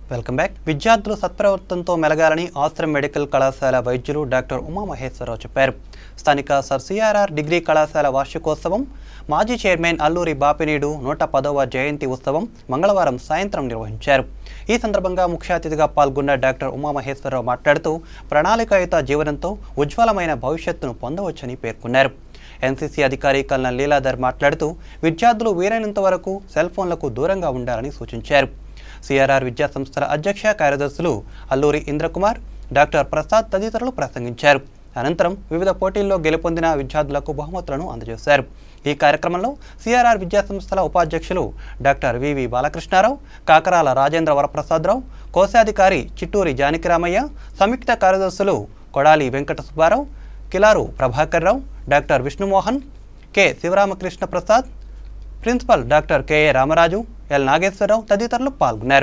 Welcome back విద్యార్థులు సత్ప్రవర్తనతో మెలగాలని Ashram medical కళాశాల వైద్యులు డాక్టర్ ఉమామహేశ్వరరావు చెప్పారు స్థానిక సర్ సిఆర్ఆర్ డిగ్రీ కళాశాల వార్షికోత్సవం మాజీ చైర్మన్ అల్లూరి బాపినీడు నూట పదవ జయంతి ఉత్సవం మంగళవారం సాయంత్రం నిర్వహించారు ఈ సందర్భంగా ముఖ్య అతిథిగా పాల్గొన్న డాక్టర్ ఉమామహేశ్వరరావు మాట్లాడుతూ ప్రణాళికాయుత జీవనంతో ఉజ్వలమైన భవిష్యత్తును పొందవచ్చని పేర్కొన్నారు ఎన్సీసీ అధికారి కల్నల్ లీలాధర్ మాట్లాడుతూ విద్యార్థులు వీలైనంత వరకు సెల్ ఫోన్లకు దూరంగా ఉండాలని సూచించారు సిఆర్ఆర్ విద్యా సంస్థల అధ్యక్ష కార్యదర్శులు అల్లూరి ఇంద్రకుమార్ డాక్టర్ ప్రసాద్ తదితరులు ప్రసంగించారు అనంతరం వివిధ పోటీల్లో గెలుపొందిన విద్యార్థులకు బహుమతులను అందజేశారు ఈ కార్యక్రమంలో సిఆర్ఆర్ విద్యా సంస్థల ఉపాధ్యక్షులు డాక్టర్ వివి బాలకృష్ణారావు కాకరాల రాజేంద్ర వరప్రసాదరావు కోశాధికారి చిట్టూరి జానకిరామయ్య సంయుక్త కార్యదర్శులు Kodali Venkata Subbarao Kilaru Prabhakar Rao doctor Vishnumohan K Sivaramakrishna Prasad principal doctor KA Ramaraju L Nageswararao తదితరులు పాల్గొన్నారు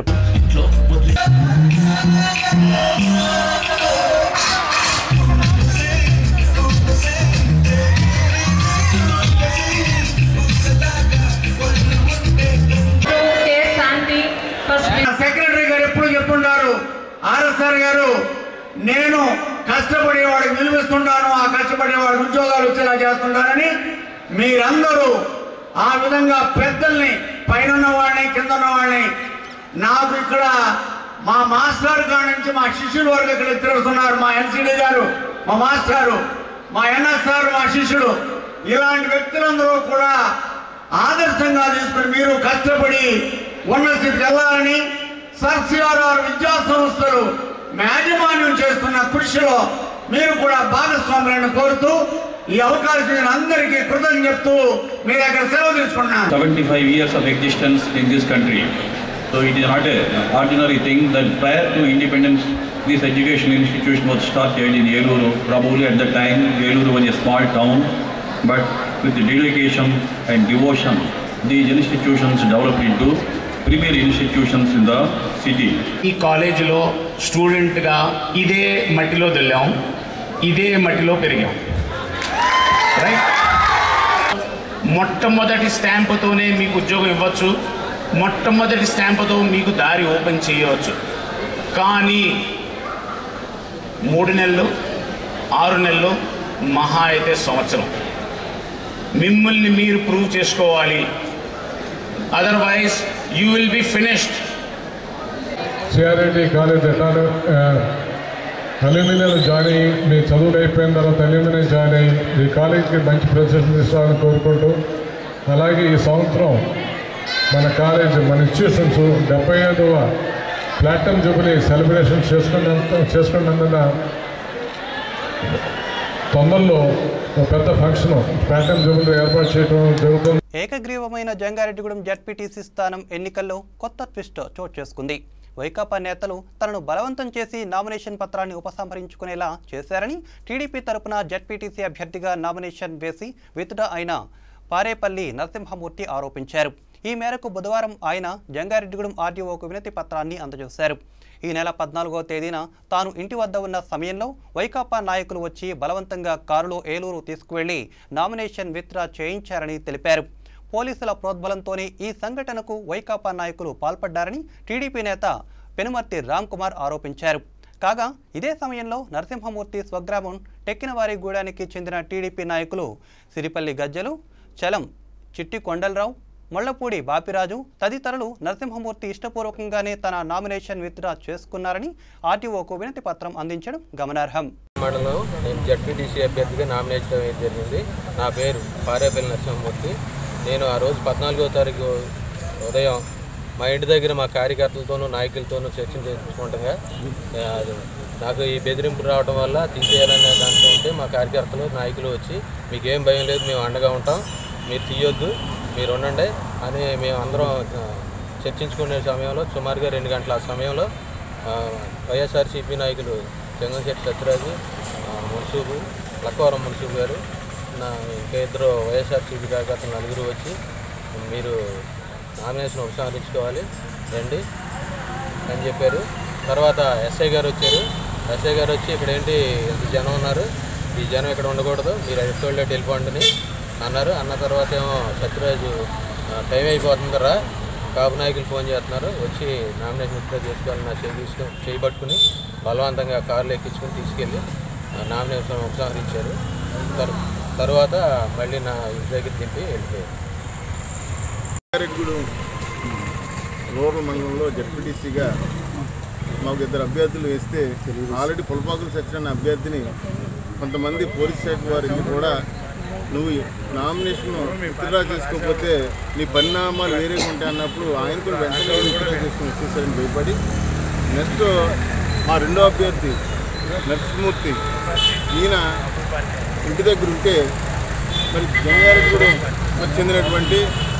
కే శాంతి ఫస్ట్ సెక్రటరీ గారు ఎప్పుడు చెప్తుంటారు ఆర్ఎస్ఆర్ గారు నేను కష్టపడేవాడికి విలువిస్తుంటాను ఆ కష్టపడేవాడికి ఉద్యోగాలు వచ్చేలా చేస్తుంటానని మీరందరూ ఆ విధంగా పెద్దల్ని పైన ఉన్న వాళ్ళని కింద ఉన్న వాళ్ళని నాకు ఇక్కడ మా మాస్టర్ కాడి నుంచి మా శిష్యుల వరకు ఇక్కడ తిరుగుతున్నారు మా ఎన్సిడి గారు మా మాస్టారు మా ఎన్ఎస్ఆర్ మా శిష్యుడు ఇలాంటి వ్యక్తులందరూ కూడా ఆదర్శంగా తీసుకుని మీరు కష్టపడి ఉన్నతికి వెళ్ళాలని సర్సిఆర్ఆర్ విద్యా సంస్థలు యాజమాన్యం చేస్తున్న కృషిలో మీరు కూడా భాగస్వాములను కోరుతూ ఈ అవకాశం ఇచ్చిన అందరికీ కృతజ్ఞత చెప్తూ మీ దగ్గర సెలవు తీసుకున్నాను 75 years of existence in this country. So it is not a ordinary thing that prior to independence, this education institution was started in Eluru. Probably at the time, Eluru was a small town, but with the dedication and devotion, these institutions developed into premier institutions in the city. ఈ కాలేజీలో స్టూడెంట్గా ఇదే మట్టిలో దిల్లాం ఇదే మట్టిలో పెరిగాం right మొట్టమొదటి స్టాంపుతోనే మీకు ఉద్యోగం ఇవ్వచ్చు మొట్టమొదటి స్టాంపుతో మీకు దారి ఓపెన్ చేయవచ్చు కానీ మూడు నెలలు ఆరు నెలలు మహా అయితే సంవత్సరం మిమ్మల్ని మీరు ప్రూవ్ చేసుకోవాలి otherwise you will be finished CRIT college ఎట్లానో అల్యూమినియం జాయిన్ అయ్యి మీ చదువులు అయిపోయిన తర్వాత అల్యూమినియం జాయిన్ అయ్యి ఈ కాలేజీకి మంచి ప్రొఫెషన్ ఇస్తామని కోరుకుంటూ అలాగే ఈ సంవత్సరం మన కాలేజ్ మన ఇన్స్టిట్యూషన్స్ డెబ్బై ఐదవ ప్లాటినం జూబిలీ సెలబ్రేషన్ చేసుకున్నంత చేసుకున్నందున తొందరలో ఒక పెద్ద ఫంక్షన్ ప్లాటినం జూబిలీ ఏర్పాటు చేయడం జరుగుతుంది ఏకగ్రీవమైన జంగారెడ్డిగూడెం జడ్పీటీసీ స్థానం ఎన్నికల్లో కొత్త ట్విస్ట్ చోటు చేసుకుంది వైకాపా నేతలు తనను బలవంతం చేసి నామినేషన్ పత్రాన్ని ఉపసంహరించుకునేలా చేశారని టీడీపీ తరపున జడ్పీటీసీ అభ్యర్థిగా నామినేషన్ వేసి విత్డ్రా అయిన పారేపల్లి నరసింహమూర్తి ఆరోపించారు ఈ మేరకు బుధవారం ఆయన జంగారెడ్డిగూడెం ఆర్డీఓకు వినతి పత్రాన్ని అందజేశారు ఈ నెల పద్నాలుగో తేదీన తాను ఇంటి వద్ద ఉన్న సమయంలో వైకాపా నాయకులు వచ్చి బలవంతంగా కారులో ఏలూరు తీసుకువెళ్లి నామినేషన్ విత్డ్రా చేయించారని తెలిపారు పోలీసుల ప్రోద్బలంతోనే ఈ సంఘటనకు వైకాపా నాయకులు పాల్పడ్డారని టీడీపీ నేత పెనుమర్తి రామ్ కుమార్ ఆరోపించారు కాగా ఇదే సమయంలో నరసింహమూర్తి స్వగ్రామం టెక్కినవారిగూడానికి చెందిన టీడీపీ నాయకులు సిరిపల్లి గజ్జలు చలం చిట్టి కొండలరావు మొళ్లపూడి బాపిరాజు తదితరులు నరసింహమూర్తి ఇష్టపూర్వకంగానే తన నామినేషన్ విత్డ్రా చేసుకున్నారని ఆర్టీఓకు వినతి పత్రం అందించడం గమనార్హం మండలం నేను జడ్పీటీసీ అభ్యర్థిగా నామినేట్ చేయడం జరిగింది నా పేరు పారేపల్లి నరసింహమూర్తి నేను ఆ రోజు పద్నాలుగో తారీఖు ఉదయం మా ఇంటి దగ్గర మా కార్యకర్తలతోనూ నాయకులతోనూ చర్చించుకుంటగా ఆ, నాకు ఈ బెదిరింపు రావడం వల్ల తీసేయాలనే దాంట్లో ఉంటే మా కార్యకర్తలు నాయకులు వచ్చి మీకు ఏం భయం లేదు మేము అండగా ఉంటాం మీరు తీయొద్దు మీరు ఉండండి అని మేము అందరం ఆ, చర్చించుకునే సమయంలో సుమారుగా రెండు గంటల ఆ సమయంలో ఆ, వైఎస్ఆర్సీపీ నాయకులు జగన్శెట్టి సత్యరాజు ఆ, మున్సూబు లక్కవరం మున్సూబు గారు నా ఇంకా ఇద్దరు వైఎస్ఆర్సీపీ కార్యకర్తలు నలుగురు వచ్చి మీరు నామినేషన్ ఉపసంహరించుకోవాలి రండి అని చెప్పారు తర్వాత ఎస్ఐ గారు వచ్చారు ఎస్ఐ గారు వచ్చి ఇక్కడ ఏంటి ఇంత జనం ఉన్నారు ఈ జనం ఇక్కడ ఉండకూడదు మీరు ఎడుకోళ్ళేటి వెళ్ళిపోండి అని అన్నారు అన్న తర్వాత ఏమో సత్యరాజు "ఆ, టైం అయిపోతుందిరా కాపు నాయకులు ఫోన్ చేస్తున్నారు వచ్చి నామినేషన్ విత్డ్రా చేసుకోవాలని నా చేయి తీసుకొని చేయి పట్టుకుని బలవంతంగా కార్లు ఎక్కించుకొని తీసుకెళ్ళి ఆ, నామినేషన్ ఉపసంహరించారు తర్- తర్వాత మళ్ళీ నా ఇంటి దగ్గర దింపి వెళ్ళిపోయారు రంగారెడ్డిగూడెం రూరల్ మండలంలో జడ్పీటీసీగా మాకు ఇద్దరు అభ్యర్థులు వేస్తే ఆల్రెడీ పులపాకులు సచిన అభ్యర్థిని కొంతమంది పోలీస్ శాఖ వారికి కూడా నువ్వు నామినేషన్ విత్డ్రా చేసుకోకపోతే నీ పరిణామాలు వేరేగా ఉంటాయి అన్నప్పుడు ఆయన కూడా వెంటనే విత్డ్రా చేసుకుని వచ్చేసారని భయపడి నెక్స్ట్ మా రెండో అభ్యర్థి నరసింహమూర్తి ఈయన ఇంటి దగ్గర ఉంటే మరి జంగారెడ్డిగూడెం చెందినటువంటి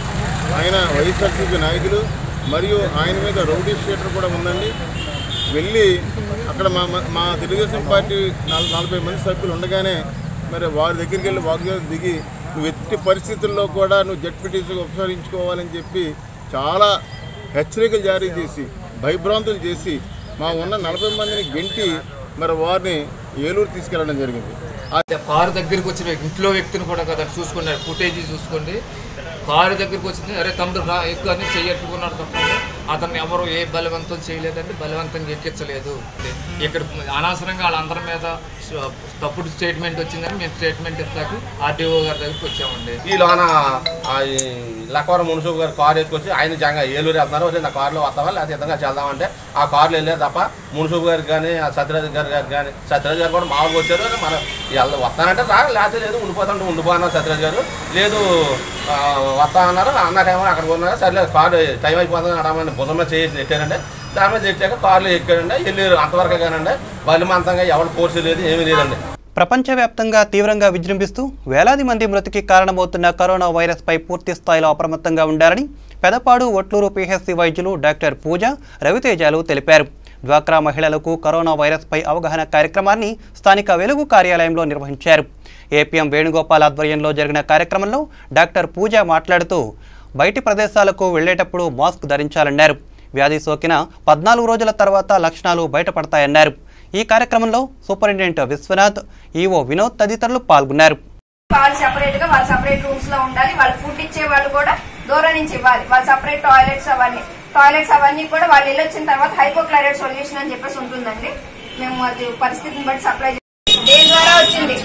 ఆయన వైఎస్ఆర్సీపీ నాయకులు మరియు ఆయన మీద రౌడీ షీటర్ కూడా ఉందండి వెళ్ళి అక్కడ మా మా- మా తెలుగుదేశం పార్టీ నాలుగు నలభై మంది సభ్యులు ఉండగానే మరి వారి దగ్గరికి వెళ్ళి వాగ్దానం దిగి నువ్వు ఎట్టి పరిస్థితుల్లో కూడా నువ్వు జడ్పీటీసీగా ఉపసంహరించుకోవాలని చెప్పి చాలా హెచ్చరికలు జారీ చేసి భయభ్రాంతులు చేసి మా ఉన్న నలభై మందిని గెంటి మరి వారిని ఏలూరు తీసుకెళ్ళడం జరిగింది అంటే కారు దగ్గరికి వచ్చిన ఇంట్లో వ్యక్తిని కూడా కదా చూసుకున్నారు ఫుటేజ్ చూసుకోండి కారు దగ్గరికి వచ్చింది అరే తమ్ముడు రా ఎక్కువ అని చెయ్యట్టుకున్నాడు తప్పండి అతన్ని ఎవరు ఏ బలవంతం చేయలేదండి బలవంతంగా ఎక్కించలేదు ఇక్కడ అనవసరంగా వాళ్ళందరి మీద స- తప్పుడు స్టేట్మెంట్ వచ్చిందని మేము స్టేట్మెంట్ ఇస్తాకి ఆర్డీఓ గారి దగ్గరికి వచ్చామండి ఈ లోన ఆ ఈ లక్కవరం మున్సిపల్ గారు కారు వేసుకొచ్చి ఆయన జంగా ఏలూరు వెళ్తున్నారు వచ్చి నా కారులో వస్తావా లేకపోతే ఇదంగా వెళ్దామంటే ఆ కారులో వెళ్ళారు తప్ప మున్సిపల్ గారికి కానీ ఆ సత్యరాజు గారి గారికి కానీ సత్యరాజు గారు కూడా మామూలుగా వచ్చారు అని మనం వీళ్ళు వస్తానంటే రా లేకపోతే లేదు ఉండిపోతుంటే ఉండిపోతున్నారు సత్యరాజు గారు లేదు ఆ, వస్తా అన్నారు అన్నాకేమో అక్కడ ఉన్నారు సరే కారు టైం అయిపోతుంది అడమని భుజం మీద చేసి నెట్టారంటే దాని మీద తెచ్చాక కార్లు ఎక్కారండి వెళ్ళారు అంతవరకు కానండి బలిమంతంగా ఎవరు ఫోర్స్ లేదు ఏమీ లేదండి ప్రపంచవ్యాప్తంగా తీవ్రంగా విజృంభిస్తూ వేలాది మంది మృతికి కారణమవుతున్న కరోనా వైరస్పై పూర్తి స్థాయిలో అప్రమత్తంగా ఉండాలని పెదపాడు ఒట్లూరు పిహెచ్సి వైద్యులు డాక్టర్ పూజ రవితేజాలు తెలిపారు డ్వాక్రా మహిళలకు కరోనా వైరస్పై అవగాహన కార్యక్రమాన్ని స్థానిక వెలుగు కార్యాలయంలో నిర్వహించారు ఏపీఎం వేణుగోపాల్ ఆధ్వర్యంలో జరిగిన కార్యక్రమంలో డాక్టర్ పూజ మాట్లాడుతూ బయటి ప్రదేశాలకు వెళ్లేటప్పుడు మాస్క్ ధరించాలన్నారు వ్యాధి సోకిన పద్నాలుగు రోజుల తర్వాత లక్షణాలు బయటపడతాయన్నారు ఈ కార్యక్రమంలో సూపరింటెండెంట్ విశ్వనాథ్ ఈవో వినోద్ తదితరులు పాల్గొన్నారు వాళ్ళు సెపరేట్ గా వాళ్ళు సెపరేట్ రూమ్స్ లో ఉండాలి వాళ్ళు ఫుడ్ ఇచ్చే వాళ్ళు కూడా దూరం నుంచి ఇవ్వాలి వాళ్ళు సెపరేట్ టాయిలెట్స్ అవన్నీ టాయిలెట్స్ అవన్నీ కూడా వాళ్ళు వెళ్ళొచ్చిన తర్వాత హైపోక్లరైడ్ సొల్యూషన్ అని చెప్పేసి ఉంటుందండి మేము అది పరిస్థితిని బట్టి సప్లై దేని ద్వారా వచ్చింది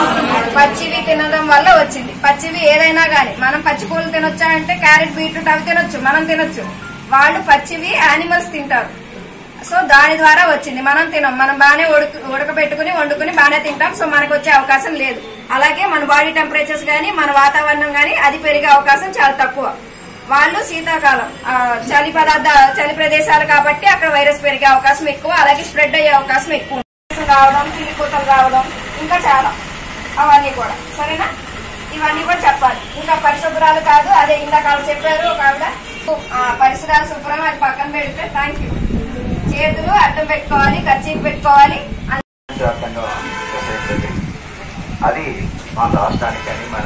పచ్చివి తినడం వల్ల వచ్చింది పచ్చివి ఏదైనా గానీ మనం పచ్చి పూలు తినొచ్చా అంటే క్యారెట్ బీట్రూట్ అవి తినొచ్చు మనం తినొచ్చు వాళ్ళు పచ్చివి యానిమల్స్ తింటారు సో దాని ద్వారా వచ్చింది మనం తినం మనం బాగానే ఉడక ఉడకబెట్టుకుని వండుకుని బాగానే తింటాం సో మనకు వచ్చే అవకాశం లేదు అలాగే మన బాడీ టెంపరేచర్స్ గానీ మన వాతావరణం గానీ అది పెరిగే అవకాశం చాలా తక్కువ వాళ్ళు శీతాకాలం ఆ, చలి పదార్థ చలి ప్రదేశాలు కాబట్టి అక్కడ వైరస్ పెరిగే అవకాశం ఎక్కువ అలాగే స్ప్రెడ్ అయ్యే అవకాశం ఎక్కువ రావడం చిల్లిపూతలు రావడం ఇంకా చాలా అవన్నీ కూడా సరేనా ఇవన్నీ కూడా చెప్పాలి ఇంకా పరిశుభ్రాలు కాదు అదే ఇందాక ఆవిడ చెప్పారు ఒక ఆవిడ ఆ, పరిసరాలు శుభ్రం అది పక్కన పెడితే థ్యాంక్ యూ చేతులు అడ్డం పెట్టుకోవాలి ఖర్చీలు పెట్టుకోవాలి వ్యాప్తంగా విస్తరించింది అది మా రాష్ట్రానికి కానీ మన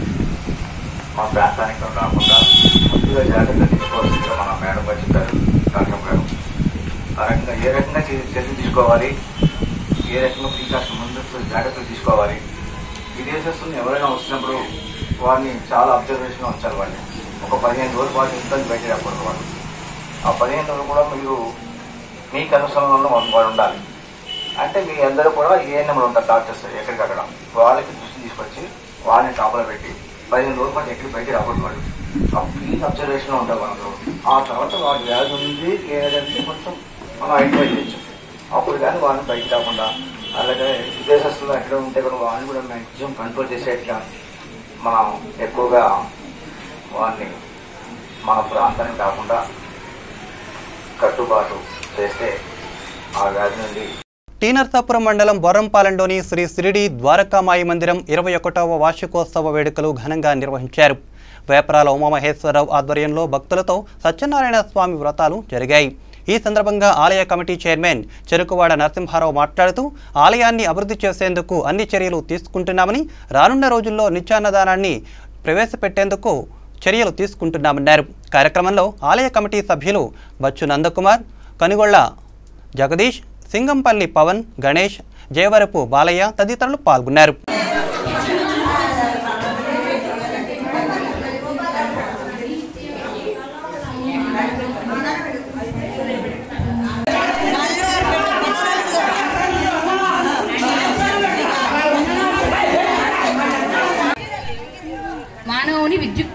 మా ప్రాంతానికి కాకుండా ముందుగా జాగ్రత్త తీసుకోవాల్సిందిగా మన మేడం గారు చెప్పారు డాక్టర్ గారు ఆ రకంగా ఏ రకంగా చే- చర్యలు తీసుకోవాలి ఏ రకంగా ప్రికాషన్ ముందు జాగ్రత్తలు తీసుకోవాలి విదేశస్తులను ఎవరైనా వచ్చినప్పుడు వారిని చాలా అబ్జర్వేషన్గా ఉంచాలి వాళ్ళని ఒక పదిహేను రోజుల పాటు ఇంట్లో బయట రాకూడదు వాళ్ళు ఆ పదిహేను రోజులు కూడా మీరు మీ కనుసంలో వాడు ఉండాలి అంటే మీ అందరూ కూడా ఏఎన్ఎంలు ఉంటారు డాక్టర్స్ ఎక్కడికక్కడ వాళ్ళకి దృష్టి తీసుకొచ్చి వాళ్ళని టాప్లో పెట్టి పదిహేను రోజుల పాటు ఎక్కడికి బయటికి రాకూడదు వాళ్ళు కంప్లీట్ అబ్జర్వేషన్లో ఉంటారు వాళ్ళు ఆ తర్వాత వాడి వ్యాధి ఉంది లేదంటే కొంచెం మనం ఐడెంటిఫై చేయొచ్చు అప్పుడు కానీ వాళ్ళని బయటికి రాకుండా అలాగే విదేశస్తులు ఎక్కడ ఉంటే కూడా వాళ్ళని కూడా మ్యాక్సిమం కంట్రోల్ చేసేట్టుగా మనం ఎక్కువగా వాళ్ళని మన ప్రాంతానికి కాకుండా కట్టుబాటు చేస్తే ఆ వ్యాధి నుండి టీ నర్సాపురం మండలం బొర్రంపాలెంలోని శ్రీ సిరిడి ద్వారకామాయి మందిరం ఇరవై ఒకటవ వార్షికోత్సవ వేడుకలు ఘనంగా నిర్వహించారు వేపరాల ఉమామహేశ్వరరావు ఆధ్వర్యంలో భక్తులతో సత్యనారాయణ స్వామి వ్రతాలు జరిగాయి ఈ సందర్భంగా ఆలయ కమిటీ చైర్మన్ చెరుకువాడ నరసింహారావు మాట్లాడుతూ ఆలయాన్ని అభివృద్ధి చేసేందుకు అన్ని చర్యలు తీసుకుంటున్నామని రానున్న రోజుల్లో నిత్యాన్నదానాన్ని ప్రవేశపెట్టేందుకు చర్యలు తీసుకుంటున్నామన్నారు కార్యక్రమంలో ఆలయ కమిటీ సభ్యులు బచ్చు నందకుమార్ కనుగొళ్ల జగదీష్ సింగంపల్లి పవన్ గణేష్ జయవరపు బాలయ్య తదితరులు పాల్గొన్నారు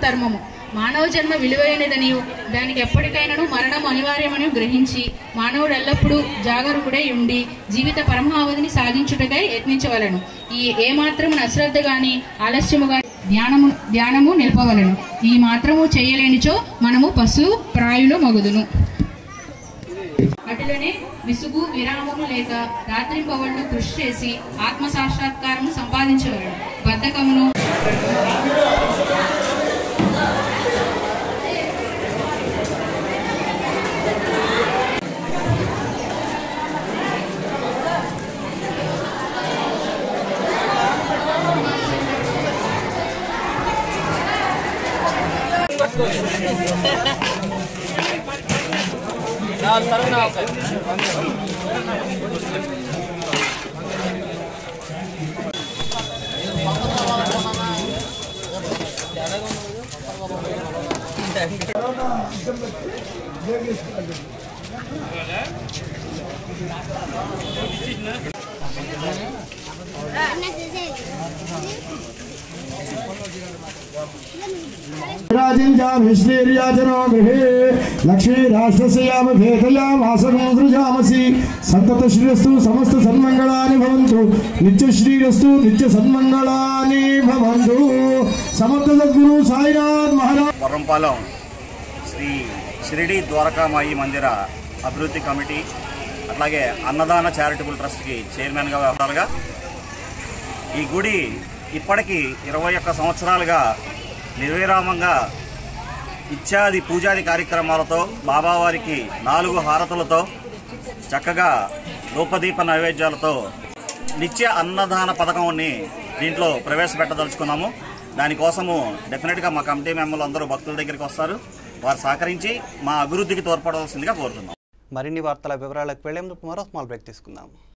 ధర్మము మానవ జన్మ విలువైనదని దానికి ఎప్పటికైనాను మరణం అనివార్యమని గ్రహించి మానవుడు ఎల్లప్పుడూ జాగరూకుడై ఉండి జీవిత పరమావధిని సాధించుటకై యత్నించవలను ఈ ఏమాత్రం అశ్రద్ధ గాని ఆలస్యము గాని ధ్యానము ధ్యానము నిలపవలను ఈ మాత్రము చేయలేనిచో మనము పశు ప్రాయులు మగుదును అటులనే విసుగు విరామము లేక రాత్రింపవళ్ళు కృషి చేసి ఆత్మ సాక్షాత్కారము సంపాదించగలడు బద్ధకమును రాజించామి శ్రీర్యాచనో గృహే లక్ష్మీ రాష్ట్రస్యామ భేదయామాసమే సృజామసి సంతత శ్రీరస్తు సమస్త సన్మంగళాని భవంతు నిత్య శ్రీరస్తు నిత్య సన్మంగళాని భవంతు సమర్థ సద్గురు సాయినాథ్ మహారాజ్ వరంపాలెం శ్రీ షిరిడి ద్వారకామాయి మందిర అభివృద్ధి కమిటీ అట్లాగే అన్నదాన చారిటబుల్ ట్రస్ట్కి చైర్మన్గా వ్యవహారాలుగా ఈ గుడి ఇప్పటికీ ఇరవై ఒక్క సంవత్సరాలుగా నిర్విరామంగా ఇత్యాది పూజాది కార్యక్రమాలతో బాబావారికి నాలుగు హారతులతో చక్కగా ధూపదీప నైవేద్యాలతో నిత్య అన్నదాన పథకంని దీంట్లో ప్రవేశపెట్టదలుచుకున్నాము దానికోసము డెఫినెట్గా మా కమిటీ మెంబర్లు అందరూ భక్తుల దగ్గరికి వస్తారు వారు సహకరించి మా అభివృద్ధికి తోడ్పడవలసిందిగా కోరుతున్నాం మరిన్ని వార్తల వివరాలకు వెళ్లేందుకు మరో స్మాల్ బ్రేక్ తీసుకుందాం